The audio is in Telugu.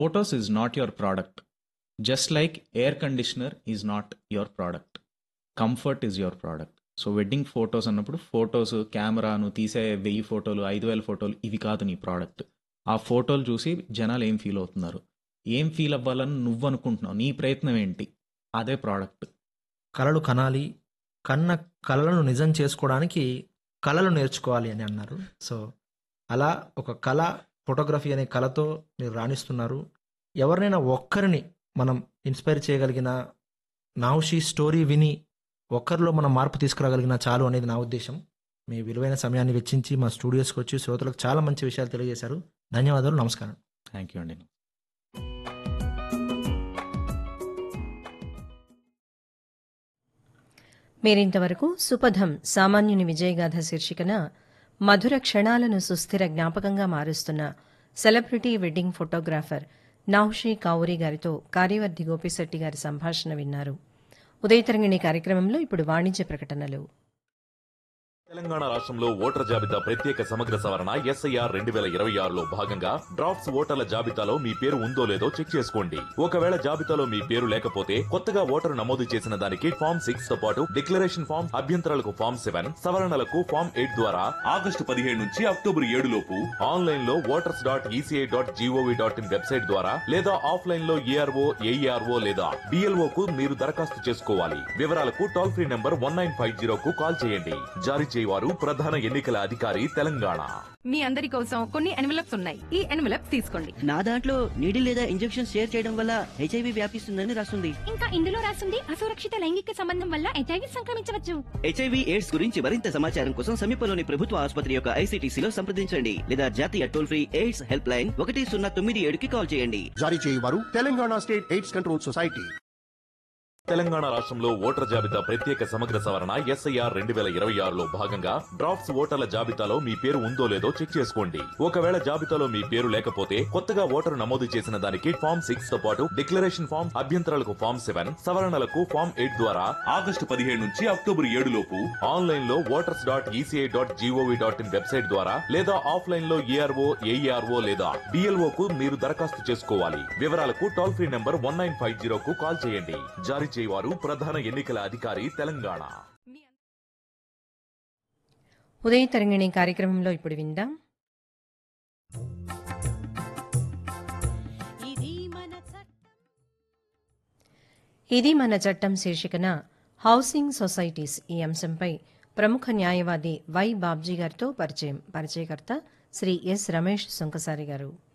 photos is not your product just like air conditioner is not your product comfort is your product so wedding photos అన్నప్పుడు ఫొటోస్ కెమెరాను తీసే వెయ్యి ఫోటోలు ఐదు వేల ఫోటోలు ఇవి కాదు నీ ప్రోడక్ట్ ఆ ఫోటోలు చూసి జనాలు ఏం ఫీల్ అవుతున్నారు ఏం ఫీల్ అవ్వాలని నువ్వు అనుకుంటున్నావు నీ ప్రయత్నం ఏంటి అదే ప్రోడక్ట్ కళలు కనాలి కన్న కళలను నిజం చేసుకోవడానికి కళలు నేర్చుకోవాలి అని అన్నారు సో అలా ఒక కళ ఫోటోగ్రఫీ అనే కళతో మీరు రాణిస్తున్నారు ఎవరినైనా ఒక్కరిని మనం ఇన్స్పైర్ చేయగలిగిన నావుషి స్టోరీ విని ఒక్కరిలో మనం మార్పు తీసుకురాగలిగిన చాలు అనేది నా ఉద్దేశం మీ విలువైన సమయాన్ని వెచ్చించి మా స్టూడియోస్కి వచ్చి శ్రోతలకు చాలా మంచి విషయాలు తెలియజేశారు ధన్యవాదాలు నమస్కారం థ్యాంక్ యూ అండి మీరింతవరకు సుపథం సామాన్యుని విజయగాథ శీర్షికన మధుర క్షణాలను సుస్థిర జ్ఞాపకంగా మారుస్తున్న celebrity wedding photographer Nahushi Kavuri గారితో కార్యవర్ధి గోపిశెట్టి గారి సంభాషణ విన్నారు ఉదయతరంగిణి కార్యక్రమంలో ఇప్పుడు వాణిజ్య ప్రకటనలు తెలంగాణ రాష్ట్రంలో ఓటర్ల జాబితా ప్రత్యేక సమగ్ర సవరణ ఎస్ఐఆర్ రెండు వేల ఇరవై ఆరులో భాగంగా డ్రాఫ్ట్స్ ఓటర్ల జాబితాలో మీ పేరు ఉందో లేదో చెక్ చేసుకోండి ఒకవేళ జాబితాలో మీ పేరు లేకపోతే కొత్తగా ఓటరు నమోదు చేసిన దానికి ఫామ్ సిక్స్ తో పాటు డిక్లరేషన్ ఫామ్ అభ్యంతరాలకు ఫామ్ సెవెన్ సవరణలకు ఫామ్ ఎయిట్ ద్వారా ఆగస్టు పదిహేడు నుంచి అక్టోబర్ ఏడు లోపు ఆన్లైన్ లో voters dot ECI dot GOV dot in website ద్వారా లేదా ఆఫ్లైన్ లో ఏఆర్ఓ ఏఈఆర్ఓ లేదా డిఎల్ఓ కు మీరు దరఖాస్తు చేసుకోవాలి వివరాలకు toll free number one nine five zero కు కాల్ చేయండి జారీ చేయవారు ప్రధాన ఎన్నికల అధికారి తెలంగాణ మీ అందరి కోసం కొన్ని ఎన్వలప్స్ ఉన్నాయి ఈ ఎన్వలప్స్ తీసుకోండి నా దాంట్లో నీడిల్ లేదా ఇంజెక్షన్ షేర్ చేయడం వల్ల హెచ్ఐవి వ్యాపిస్తుందని రాస్తుంది ఇంకా ఇందులో రాసింది అసురక్షిత లైంగిక సంబంధం వల్ల హెచ్ఐవి సంక్రమించవచ్చు హెచ్ఐవి ఎయిడ్స్ గురించి మరింత సమాచారం కోసం సమీపంలోని ప్రభుత్వ ఆసుపత్రి యొక్క ఐసీటీసీలో సంప్రదించండి లేదా జాతీయ toll free AIDS helpline ఒకటి సున్నా తొమ్మిది ఏడుకి కాల్ చేయండి జారీ చేయవారు Telangana state AIDS control society Telangana రాష్ట్రంలో ఓటర్ జాబితా ప్రత్యేక సమగ్ర సవరణ ఎస్ఐఆర్ రెండు వేల ఇరవై ఆరులో భాగంగా డ్రాఫ్ట్స్ ఓటర్ల జాబితాలో మీ పేరు ఉందో లేదో చెక్ చేసుకోండి ఒకవేళ జాబితాలో మీ పేరు లేకపోతే కొత్తగా ఓటరు నమోదు చేసిన దానికి ఫామ్ సిక్స్ తో పాటు డిక్లరేషన్ ఫామ్ అభ్యంతరాలకు ఫామ్ సెవెన్ సవరణలకు ఫామ్ ఎయిట్ ద్వారా ఆగస్టు పదిహేడు నుంచి అక్టోబర్ ఏడు లోపు ఆన్లైన్ లో voters dot ECI dot GOV dot in website ద్వారా లేదా ఆఫ్లైన్ లో ఏఆర్ఓ ఏఈఆర్ఓ లేదా డిఎల్ఓ కు మీరు దరఖాస్తు చేసుకోవాలి వివరాలకు toll free number one nine five zero కు కాల్ చేయండి జారీ చేయవారు ప్రధాన ఎన్నికల అధికారి తెలంగాణ ఉదయతరంగిణి కార్యక్రమంలో ఇప్పుడు విందాం ఇది మన చట్టం శీర్షికన హౌసింగ్ సొసైటీస్ ఈ అంశంపై ప్రముఖ న్యాయవాది వై బాబ్జీ గారితో పరిచయం పరిచయకర్త శ్రీ ఎస్ రమేష్ సుంకసారి గారు